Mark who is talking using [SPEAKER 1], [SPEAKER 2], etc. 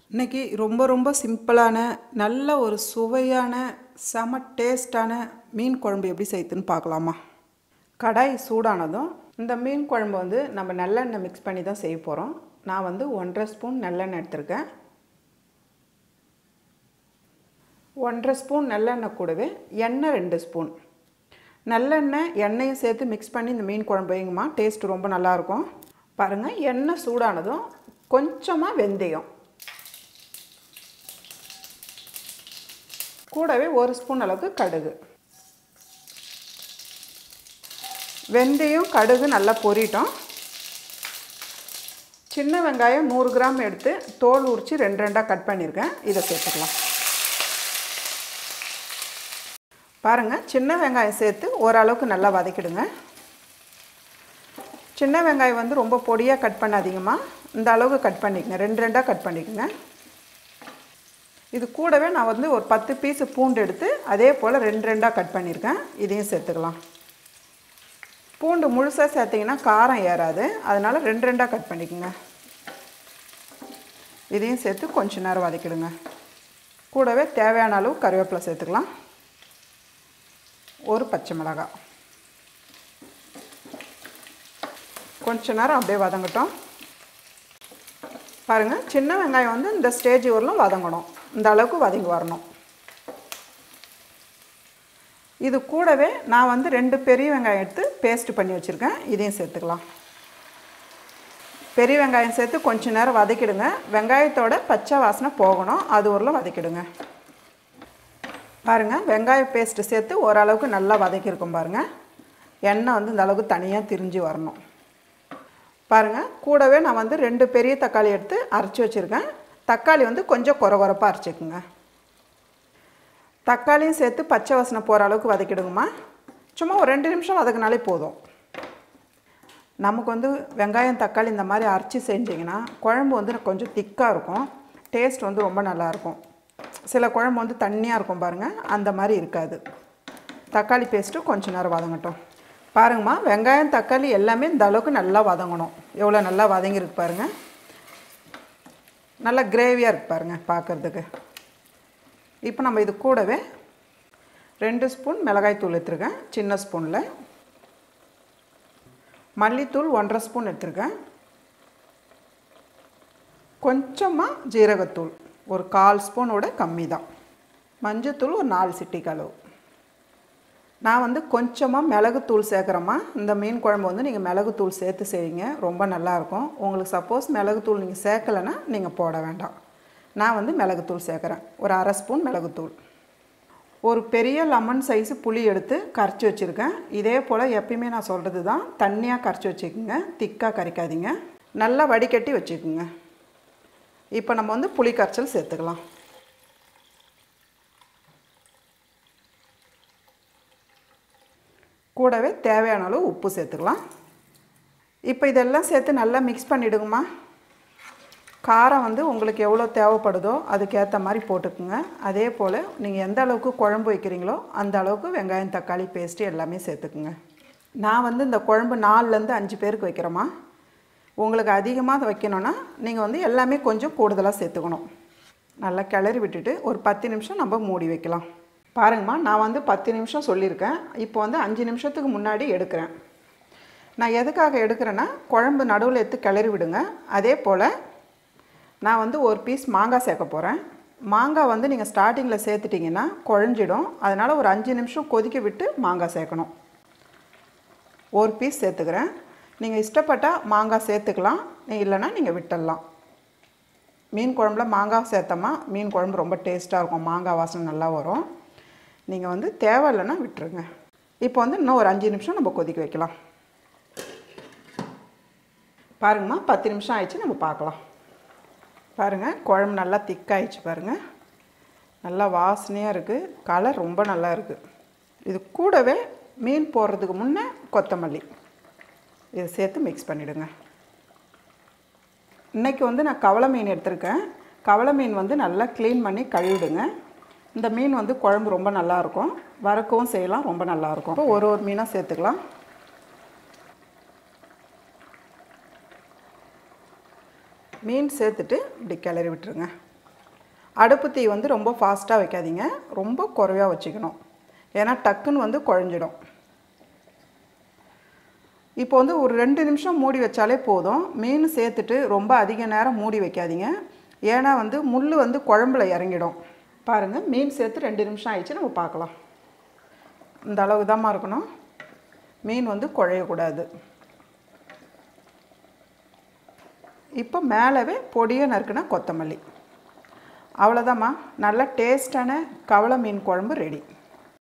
[SPEAKER 1] இன்னைக்கு ரொம்ப ரொம்ப சிம்பிளான நல்ல ஒரு சுவையான செம டேஸ்டான மீன் குழம்பு எப்படி செய்யுதுன்னு பார்க்கலாமா கடாய் சூடானதும் இந்த மீன் குழம்பு வந்து நம்ம நல்லெண்ணெய் மிக்ஸ் பண்ணி தான் செய்ய போகிறோம் நான் வந்து ஒன்றரை ஸ்பூன் நல்லெண்ணெய் எடுத்திருக்கேன் ஒன்றரை ஸ்பூன் நல்லெண்ணெய் கூடவே எண்ணெய் ரெண்டு ஸ்பூன் நல்லெண்ணெய் எண்ணெயும் சேர்த்து மிக்ஸ் பண்ணி இந்த மீன் குழம்பு வைங்கம்மா டேஸ்ட் ரொம்ப நல்லாயிருக்கும் பாருங்கள் எண்ணெய் சூடானதும் கொஞ்சமாக வெந்தயம் கூடவே ஒரு ஸ்பூன் அளவுக்கு கடுகு வெந்தயம் கடுகு நல்லா பொரிட்டோம் சின்ன வெங்காயம் நூறு கிராம் எடுத்து தோல் உரித்து ரெண்டு ரெண்டாக கட் பண்ணியிருக்கேன் இதை சேர்த்துக்கலாம் பாருங்கள் சின்ன வெங்காயம் சேர்த்து ஓரளவுக்கு நல்லா வதக்கிடுங்க சின்ன வெங்காயம் வந்து ரொம்ப பொடியாக கட் பண்ணாதீங்கம்மா இந்த அளவுக்கு கட் பண்ணிக்கங்க ரெண்டு ரெண்டாக கட் பண்ணிக்கோங்க இது கூடவே நான் வந்து ஒரு பத்து பீஸு பூண்டு எடுத்து அதே போல் ரெண்டு ரெண்டாக கட் பண்ணியிருக்கேன் இதையும் சேர்த்துக்கலாம் பூண்டு முழுசாக சேர்த்திங்கன்னா காரம் ஏறாது அதனால் ரெண்டு ரெண்டாக கட் பண்ணிக்கோங்க இதையும் சேர்த்து கொஞ்ச நேரம் வதக்கிடுங்க கூடவே தேவையான அளவு கருவேப்பிலை சேர்த்துக்கலாம் ஒரு பச்சை மிளகாய் கொஞ்ச நேரம் அப்படியே வதங்கட்டும் பாருங்கள் சின்ன வெங்காயம் வந்து இந்த ஸ்டேஜ் வரலும் வதங்கணும் இந்த அளவுக்கு வதங்கி வரணும் இது கூடவே நான் வந்து ரெண்டு பெரிய வெங்காயம் எடுத்து பேஸ்ட் பண்ணி வச்சுருக்கேன் இதையும் சேர்த்துக்கலாம் பெரிய வெங்காயம் சேர்த்து கொஞ்ச நேரம் வதக்கிடுங்க வெங்காயத்தோட பச்சை வாசனை போகணும் அது ஊரில் வதக்கிடுங்க பாருங்கள் வெங்காய பேஸ்ட்டு சேர்த்து ஓரளவுக்கு நல்லா வதக்கியிருக்கோம் பாருங்கள் எண்ணெய் வந்து இந்த அளவுக்கு தனியாக திரிஞ்சு வரணும் பாருங்கள் கூடவே நான் வந்து ரெண்டு பெரிய தக்காளி எடுத்து அரைச்சி வச்சுருக்கேன் தக்காளி வந்து கொஞ்சம் குறை குறைப்பாக அரைச்சிக்குங்க தக்காளியும் சேர்த்து பச்சை வாசனை போகிற அளவுக்கு வதக்கிடுங்கம்மா சும்மா ஒரு ரெண்டு நிமிஷம் வதக்கினாலே போதும் நமக்கு வந்து வெங்காயம் தக்காளி இந்த மாதிரி அரைச்சி செஞ்சிங்கன்னா குழம்பு வந்து கொஞ்சம் திக்காக இருக்கும் டேஸ்ட் வந்து ரொம்ப நல்லாயிருக்கும் சில குழம்பு வந்து தண்ணியாக இருக்கும் பாருங்கள் அந்த மாதிரி இருக்காது தக்காளி பேஸ்ட்டு கொஞ்சம் நேரம் வதங்கட்டும் பாருங்கம்மா வெங்காயம் தக்காளி எல்லாமே இந்த அளவுக்கு நல்லா வதங்கணும் எவ்வளோ நல்லா வதங்கியிருக்கு பாருங்கள் நல்லா கிரேவியாக இருக்கு பாருங்கள் பார்க்குறதுக்கு இப்போ நம்ம இது கூடவே ரெண்டு ஸ்பூன் மிளகாய் தூள் எடுத்துருக்கேன் சின்ன ஸ்பூனில் மல்லித்தூள் ஒன்றரை ஸ்பூன் எடுத்துருக்கேன் கொஞ்சமாக ஜீரகத்தூள் ஒரு கால் ஸ்பூனோட கம்மி தான் மஞ்சத்தூள் ஒரு நாலு சிட்டிக்கு அளவு நான் வந்து கொஞ்சமாக மிளகுத்தூள் சேர்க்குறேம்மா இந்த மீன் குழம்பு வந்து நீங்கள் மிளகுத்தூள் சேர்த்து செய்யுங்க ரொம்ப நல்லாயிருக்கும் உங்களுக்கு சப்போஸ் மிளகுத்தூள் நீங்கள் சேர்க்கலைன்னா நீங்கள் போட வேண்டாம் நான் வந்து மிளகுத்தூள் சேர்க்குறேன் ஒரு அரை ஸ்பூன் மிளகுத்தூள் ஒரு பெரிய லெமன் சைஸு புளி எடுத்து கரைச்சி வச்சுருக்கேன் இதே போல் எப்பயுமே நான் சொல்கிறது தான் தண்ணியாக கரைச்சி வச்சுக்கோங்க திக்காக கரைக்காதீங்க நல்லா வடிகட்டி வச்சுக்கோங்க இப்போ நம்ம வந்து புளி கரைச்சல் சேர்த்துக்கலாம் கூடவே தேவையான அளவு உப்பு சேர்த்துக்கலாம் இப்போ இதெல்லாம் சேர்த்து நல்லா மிக்ஸ் பண்ணிவிடுங்கம்மா காரம் வந்து உங்களுக்கு எவ்வளோ தேவைப்படுதோ அதுக்கேற்ற மாதிரி போட்டுக்குங்க அதே போல் நீங்கள் எந்த அளவுக்கு குழம்பு வைக்கிறீங்களோ அந்த அளவுக்கு வெங்காயம் தக்காளி பேஸ்ட்டு எல்லாமே சேர்த்துக்குங்க நான் வந்து இந்த குழம்பு நாலுலேருந்து அஞ்சு பேருக்கு வைக்கிறேம்மா உங்களுக்கு அதிகமாக வைக்கணும்னா நீங்கள் வந்து எல்லாமே கொஞ்சம் கூடுதலாக சேர்த்துக்கணும் நல்லா கிளறி விட்டுட்டு ஒரு பத்து நிமிஷம் நம்ம மூடி வைக்கலாம் பாருங்கம்மா நான் வந்து பத்து நிமிஷம் சொல்லியிருக்கேன் இப்போ வந்து அஞ்சு நிமிஷத்துக்கு முன்னாடி எடுக்கிறேன் நான் எதுக்காக எடுக்கிறேன்னா குழம்பு நடுவில் எடுத்து கிளறி விடுங்க அதே போல் நான் வந்து ஒரு பீஸ் மாங்காய் சேர்க்க போகிறேன் மாங்காய் வந்து நீங்கள் ஸ்டார்டிங்கில் சேர்த்துட்டிங்கன்னா குழஞ்சிடும் அதனால் ஒரு அஞ்சு நிமிஷம் கொதிக்க விட்டு மாங்காய் சேர்க்கணும் ஒரு பீஸ் சேர்த்துக்கிறேன் நீங்கள் இஷ்டப்பட்டால் மாங்காய் சேர்த்துக்கலாம் இல்லைன்னா நீங்கள் விட்டுடலாம் மீன் குழம்புல மாங்காய் சேர்த்தோமா மீன் குழம்பு ரொம்ப டேஸ்ட்டாக இருக்கும் மாங்காய் வாசனை நல்லா வரும் நீங்கள் வந்து தேவையில்லைன்னா விட்டுருங்க இப்போ வந்து இன்னும் ஒரு அஞ்சு நிமிஷம் நம்ம கொதிக்க வைக்கலாம் பாருங்கம்மா பத்து நிமிஷம் ஆயிடுச்சு நம்ம பார்க்கலாம் பாருங்கள் குழம்பு நல்லா திக்காயிடுச்சு பாருங்கள் நல்லா வாசனையாக இருக்குது கலர் ரொம்ப நல்லா இருக்குது இது கூடவே மீன் போடுறதுக்கு முன்னே கொத்தமல்லி இதை சேர்த்து மிக்ஸ் பண்ணிவிடுங்க இன்றைக்கி வந்து நான் கவலை மீன் எடுத்திருக்கேன் கவலை மீன் வந்து நல்லா க்ளீன் பண்ணி கழுவிடுங்க இந்த மீன் வந்து குழம்பு ரொம்ப நல்லாயிருக்கும் வறுக்கவும் செய்யலாம் ரொம்ப நல்லாயிருக்கும் இப்போ ஒரு ஒரு மீனாக சேர்த்துக்கலாம் மீன் சேர்த்துட்டு இப்படி கிளறி விட்டுருங்க அடுப்பு தீ வந்து ரொம்ப ஃபாஸ்ட்டாக வைக்காதீங்க ரொம்ப குறைவாக வச்சுக்கணும் ஏன்னா டக்குன்னு வந்து குழஞ்சிடும் இப்போ வந்து ஒரு ரெண்டு நிமிஷம் மூடி வச்சாலே போதும் மீன் சேர்த்துட்டு ரொம்ப அதிக நேரம் மூடி வைக்காதீங்க ஏன்னா வந்து முள் வந்து குழம்புல இறங்கிடும் பாருங்கள் மீன் சேர்த்து ரெண்டு நிமிஷம் ஆயிடுச்சு நம்ம பார்க்கலாம் இந்த அளவு தாம்மா இருக்கணும் மீன் வந்து குழையக்கூடாது இப்போ மேலவே பொடியை நறுக்குனா கொத்தமல்லி அவ்வளோதாம்மா நல்ல டேஸ்டான கவளை மீன் குழம்பு ரெடி